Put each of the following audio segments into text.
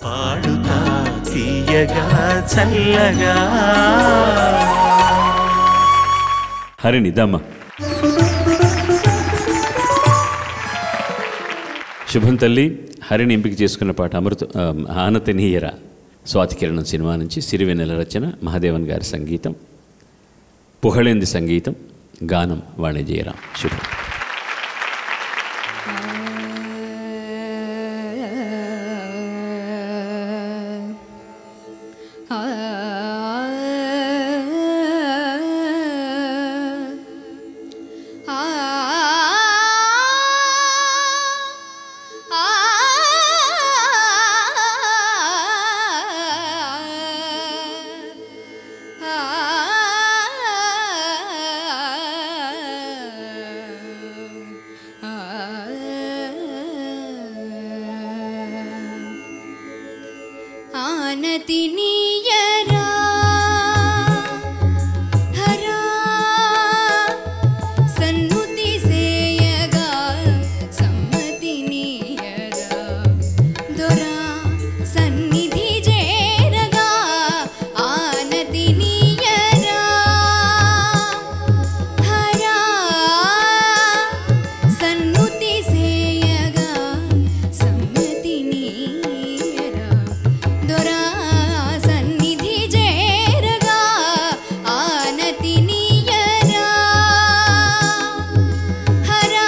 పాడుతా తీయగా చల్లగా హరిణి దమ్మ శుభం తల్లి హరిని ఎంపిక చేసుకున్న పాట అమృత ఆ, ఆనతనీయరా స్వాతి కిరణం సినిమా నుంచి సిరివెన్నెల రచన మహాదేవన్ గారి సంగీతం పుహళేంది సంగీతం గానం వాణిజ్యరాం శుభం ఆనతి నీయరా హరా సన్నుతి సేయగా సమ్మతి నీయరా దొరా సన్నిధి చేరగా ఆనతి నీయరా హరా సన్నుతి సేయగా సమ్మతి నీయరా దొరా సన్నిధి చేరగా ఆనతి నీయరా హరా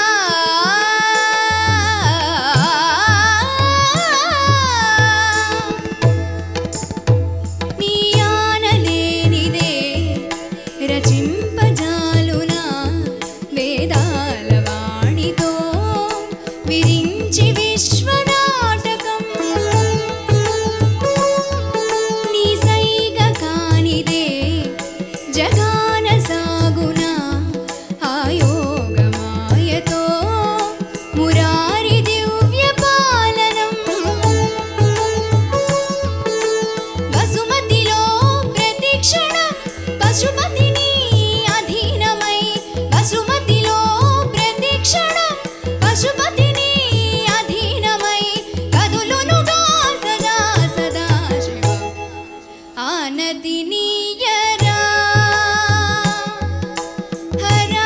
నీ ఆనలేనిదే రచింపజాలునా వేదాల వాణితో విరించి విశ్వనాటకం నీ సైగ కానిదే జగాన సాగునా ఆయోగమాయతో మురారి దివ్య పాలనం వసుమతిలో ప్రతిక్షణం పశుపతిని అధీనమై వసుమతిలో ప్రతిక్షణం పశుపతిని అధీనమై కదులునుగా సదా సదా శివ ఆనతి నీయరా హరా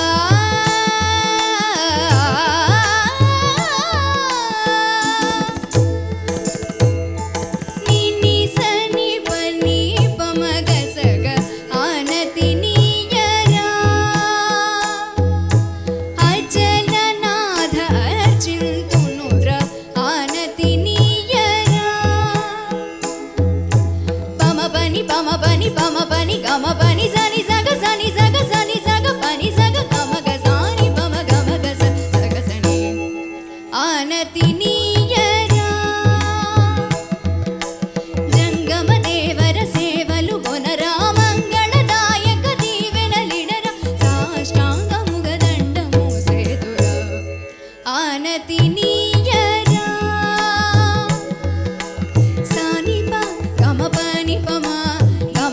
నిని సని పని పమగసగ ఆనతి నీయరా అచలనాథ అర్చింతునుర ఆనతి నీయరా పమ పని పమ పని పమ పని గమ పని సని సగ సని సగ సని సగ పని సగ గమ గ సాని పమ గమ గ స సగ సని ఆనతి నీయరా జంగమ దేవర సేవలు గొనరా మంగళదాయక దీవెనలిడర సాష్టాంగముగ దండము సేతురా ఆనతి నీయరా సాని ప గమ పని పమ గమ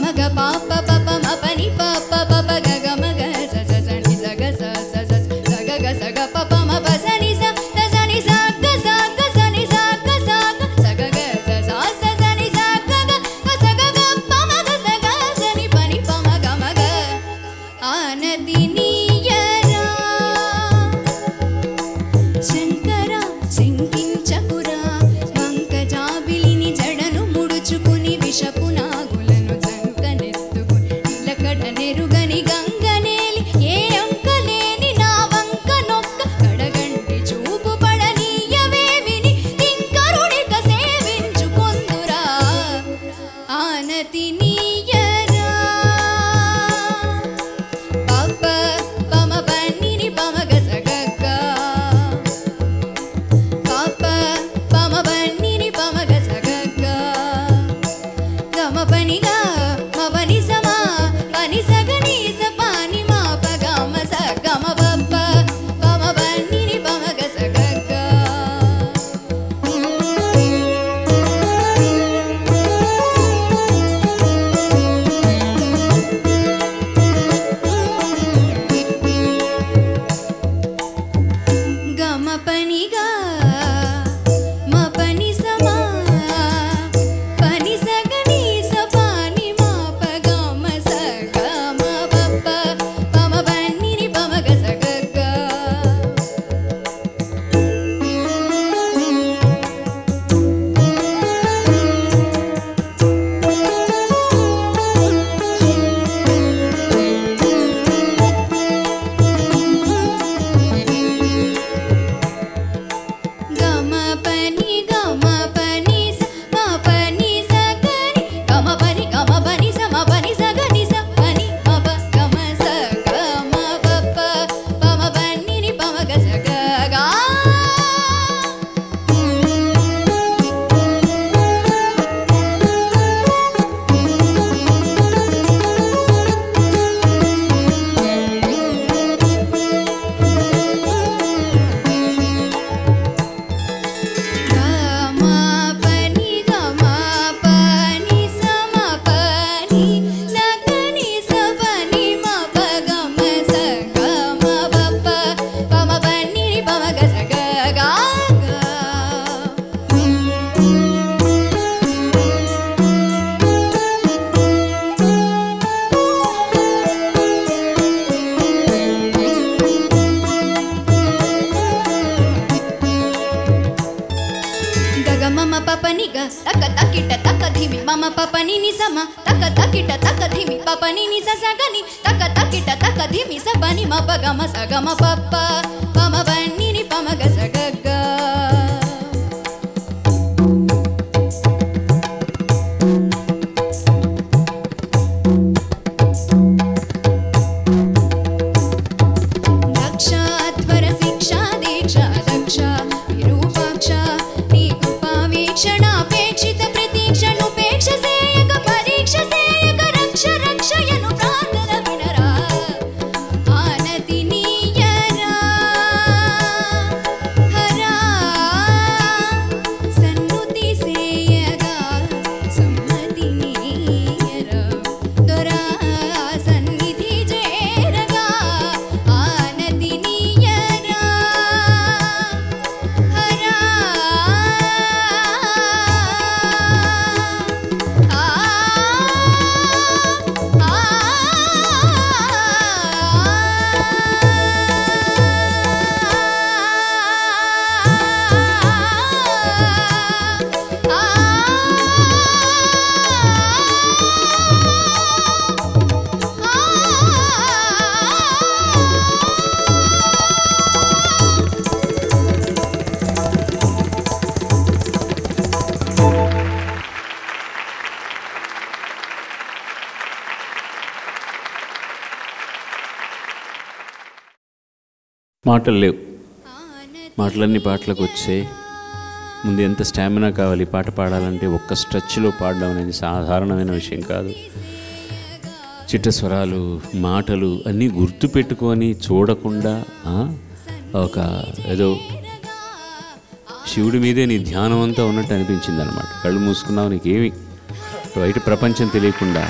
పని గ తక తకిట తక ధిమి మమ పపని ని సమ తక తకిట తక ధిమి పపని ని స సగని తక తకిట తక ధిమి స పని మ ప గమ స గమ పప్ప పమ పని ని పమ గ స గ గ దక్షాధ్వర శిక్షా దీక్షా దక్ష విరూపాక్ష నీ కృపావీక్షణాపేక్షిత ప్రతీక్షణుపేక్ష సేయక పరీక్ష సేయక రక్ష రక్షయను ప్రార్థన వినరా ఆనతి నీయరా హరా సన్నుతి సేయగా సమ్మతి నీయరా దొరా సన్నిధి చేరగా ఆనతి నీయరా హరా ఆ మాటలు లేవు మాటలన్నీ పాటలకు వచ్చాయి ముందు ఎంత స్టామినా కావాలి ఈ పాట పాడాలంటే ఒక్క స్ట్రెచ్లో పాడడం అనేది సాధారణమైన విషయం కాదు చిట్ట స్వరాలు మాటలు అన్నీ గుర్తు పెట్టుకొని చూడకుండా ఆ, ఒక ఏదో శివుడి మీదే నీ ధ్యానం అంతా ఉన్నట్టు అనిపించింది అనమాట కళ్ళు మూసుకున్నావు నీకేమి బయట ప్రపంచం తెలియకుండా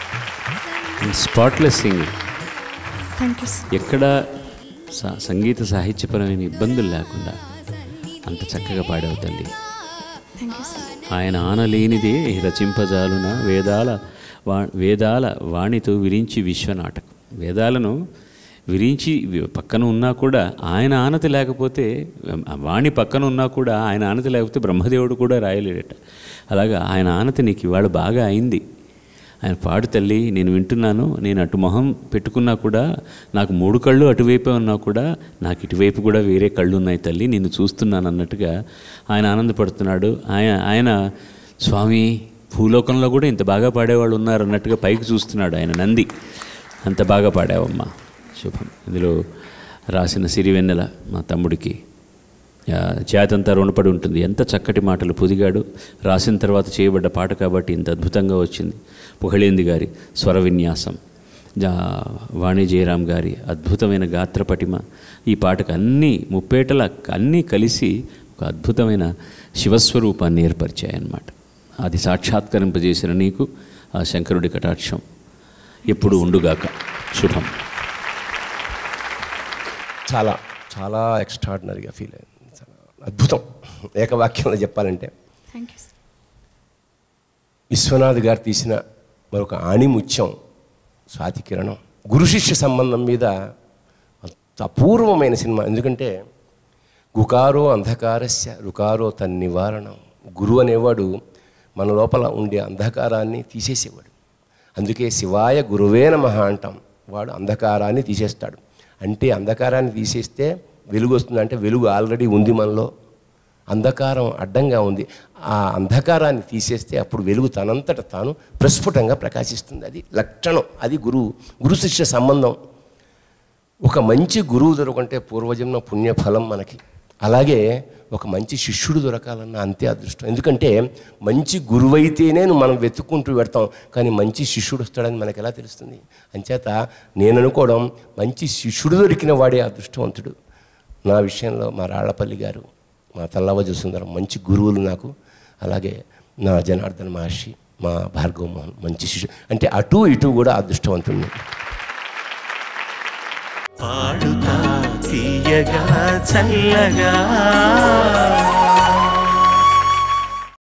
spotless singing thank you sir ఎక్కడ స- సంగీత సాహిత్యపరమైన ఇబ్బందులు లేకుండా అంత చక్కగా పాడావు తల్లి థ్యాంక్ యూ సార్ ఆయన ఆనలేనిదే రచింపజాలున వేదాల వా వేదాల వాణితో విరించి విశ్వనాటకం వేదాలను విరించి వి- పక్కన ఉన్నా కూడా ఆయన ఆనతి లేకపోతే ఆ వాణి పక్కన ఉన్నా కూడా ఆయన ఆనతి లేకపోతే బ్రహ్మదేవుడు కూడా రాయలేడట అలాగా ఆయన ఆనతి నీకు ఇవాళ బాగా అయింది ఆయన పాడు తల్లి నేను వింటున్నాను నేను అటు మొహం పెట్టుకున్నా కూడా నాకు మూడు కళ్ళు అటువైపే ఉన్నా కూడా నాకు ఇటువైపు కూడా వేరే కళ్ళు ఉన్నాయి తల్లి నిన్ను చూస్తున్నాను అన్నట్టుగా ఆయన ఆనందపడుతున్నాడు ఆయన ఆయన స్వామి భూలోకంలో కూడా ఇంత బాగా పాడేవాళ్ళు ఉన్నారు అన్నట్టుగా పైకి చూస్తున్నాడు ఆయన నంది అంత బాగా పాడావమ్మా శుభం ఇందులో రాసిన సిరివెన్నెల మా తమ్ముడికి ఆ, చేతంతా రుణపడి ఉంటుంది ఎంత చక్కటి మాటలు పొదిగాడు రాసిన తర్వాత చేయబడ్డ పాట కాబట్టి ఇంత అద్భుతంగా వచ్చింది పుహళేంది గారి స్వర విన్యాసం జా వాణి జయరాం గారి అద్భుతమైన గాత్ర పటిమ ఈ పాటకు అన్నీ ముప్పేటల అన్నీ కలిసి ఒక అద్భుతమైన శివస్వరూపాన్ని ఏర్పరిచాయన్నమాట అది సాక్షాత్కరింపజేసిన నీకు ఆ శంకరుడి కటాక్షం ఎప్పుడు ఉండుగాక శుభం చాలా చాలా ఎక్స్ట్రాడినరీగా ఫీల్ అయింది చాలా అద్భుతం ఏకవాక్యంలో చెప్పాలంటే థ్యాంక్ యూ సార్ విశ్వనాథ్ గారు తీసిన మరొక ఆణిముత్యం స్వాతి కిరణం గురు శిష్య సంబంధం మీద అంత అపూర్వమైన సినిమా ఎందుకంటే గుకారో అంధకారస్య రుకారో తన్నివారణం గురువు అనేవాడు మన లోపల ఉండే అంధకారాన్ని తీసేసేవాడు అందుకే శివాయ గురువే నమః అంటాం వాడు అంధకారాన్ని తీసేస్తాడు అంటే అంధకారాన్ని తీసేస్తే వెలుగు వస్తుంది అంటే వెలుగు ఆల్రెడీ ఉంది మనలో అంధకారం అడ్డంగా ఉంది ఆ అంధకారాన్ని తీసేస్తే అప్పుడు వెలుగు తనంతట తాను ప్రస్ఫుటంగా ప్రకాశిస్తుంది అది లక్షణం అది గురువు గురు శిష్య సంబంధం ఒక మంచి గురువు దొరకంటే పూర్వజన్మ పుణ్యఫలం మనకి అలాగే ఒక మంచి శిష్యుడు దొరకాలన్న అంతే అదృష్టం ఎందుకంటే మంచి గురువైతేనే నువ్వు మనం వెతుక్కుంటూ పెడతాం కానీ మంచి శిష్యుడు వస్తాడని మనకు ఎలా తెలుస్తుంది అంచేత నేను అనుకోవడం మంచి శిష్యుడు దొరికిన వాడే అదృష్టవంతుడు నా విషయంలో మా రాళ్లపల్లి గారు మా తల్లవజ సుందరం మంచి గురువులు నాకు అలాగే నా జనార్దన్ మహర్షి మా భార్గవ మోహన్ మంచి శిష్యుడు అంటే అటు ఇటు కూడా అదృష్టవంతుడు పాడుతా తీయగా చల్లగా